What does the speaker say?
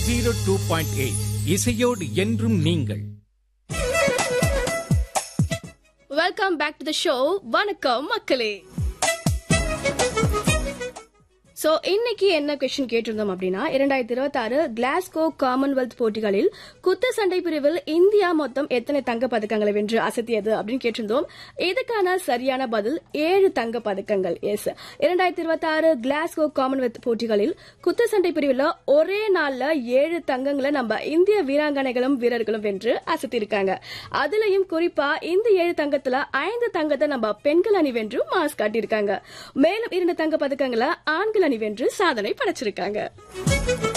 zero two point eight இசையோடு என்றும் நீங்கள் welcome back to the show வணக்கம் மக்களே சோ இன்னைக்கு என்ன கொஸ்டின் கேட்டிருந்தோம் அப்படின்னா இரண்டாயிரத்தி இருபத்தி ஆறு கிளாஸ்கோ காமன்வெல்த் போட்டிகளில் குத்து சண்டை பிரிவில் இந்தியா மொத்தம் எத்தனை தங்க பதக்கங்களை வென்று அசத்தியது அப்படின்னு கேட்டிருந்தோம் இதுக்கான சரியான பதில் ஏழு தங்க பதக்கங்கள் எஸ் இரண்டாயிரத்தி இருபத்தி ஆறு கிளாஸ்கோ காமன்வெல்த் போட்டிகளில் குத்து சண்டை பிரிவில் ஒரே நாள்ல ஏழு தங்கங்களை நம்ம இந்திய வீராங்கனைகளும் வீரர்களும் வென்று அசத்திருக்காங்க அதுலயும் குறிப்பா இந்த ஏழு தங்கத்துல ஐந்து தங்கத்தை நம்ம பெண்கள் அணி வென்று மாஸ் காட்டியிருக்காங்க மேலும் இரண்டு தங்க பதக்கங்களை ஆண்கள் அணி வென்று சாதனை படைச்சிருக்காங்க